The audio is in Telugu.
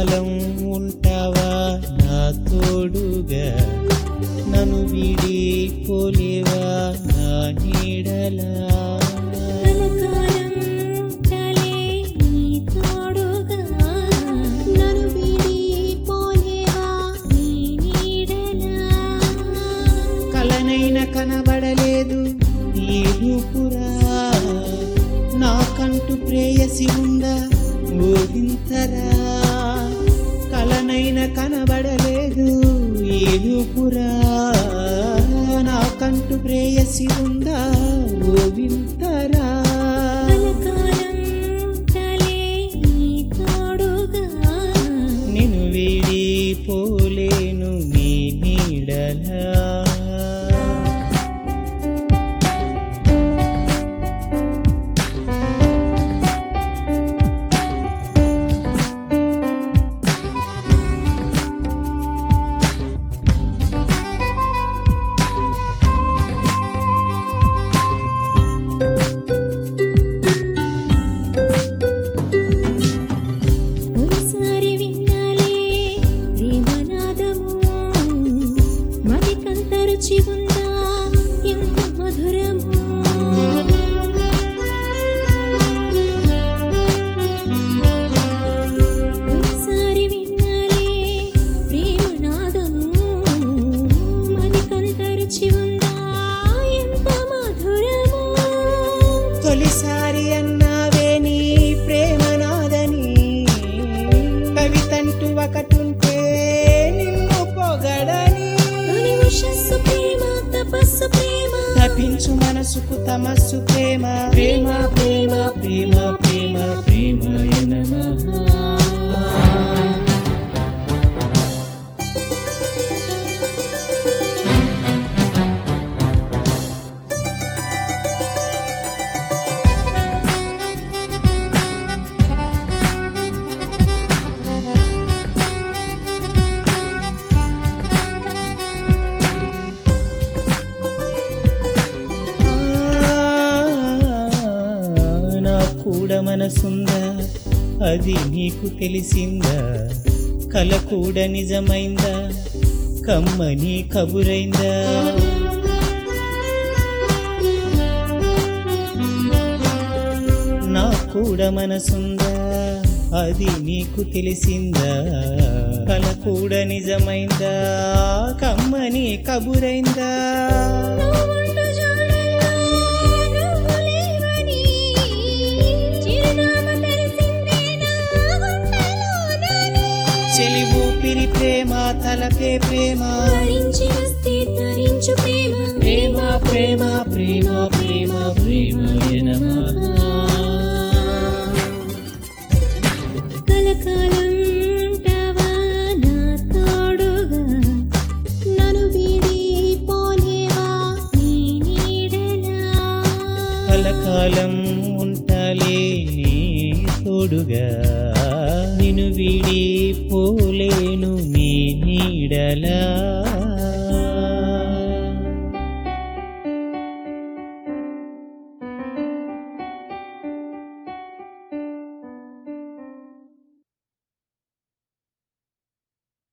కలకాలం ఉంటావా నా తోడుగా నన్ను వీడి పోలేవా నా నీడలా కలకాలం ఉంటాలే నీ తోడుగా నన్ను వీడి పోలేవా నీ నీడలా కలనైన కనబడలేదు ఈ రూపురా నాకంటూ ప్రేయసి ఉందా ఊహింతరా కలనైన కనబడలేదు ఈ రూపురా నాకంటూ ప్రేయసి ఉందా ఊహింతరా కలకాలం ఉంటాలే నీ తోడుగా నిన్ను వీడి పోలేను నీ నీడలా ఒకసారి విన్నాలే ప్రేమనాదము మదికంత రుచి ఉందా ఎంత మధురము ఒకసారి విన్నాలే ప్రేమనాదము మదికంత రుచి ఉందా ఎంత మధురము తొలిసారి అన్నావే నీ ప్రేమనాదని కవితంటూ ఒకటుంటే నిన్ను పొగడని తొలి ఉషస్సు ప్రేమ తపస్సు ప్రేమ తపించు మనసుకు తమస్సు ప్రేమ ప్రేమ ప్రేమ ప్రేమ ప్రేమ ప్రేమాయ నమః నా కూడా మనసుందా అది నీకు తెలిసిందా కల కూడా నిజమైందా కమ్మని కబురైందా నా కూడా మనసుందా అది నీకు తెలిసిందా కల కూడా నిజమైందా కమ్మని కబురైందా నువ్వుండు జాడల్లో నువ్వు లేవని చిరునామా తెలిసిందే నా గుండెలోనని. చెలి ఊపిరి ప్రేమ తలపే ప్రేమ తరించి వస్తే తరించు ప్రేమ ప్రేమ ప్రేమ ప్రేమ ప్రేమ ప్రేమ కలకాలం ఉంటావా నా తోడుగా నన్ను వీడి పోలేవా నీ నీడలా కలకాలం ఉంటాలే నీ తోడుగా నిన్ను వీడి పోలేను నీ నీడలా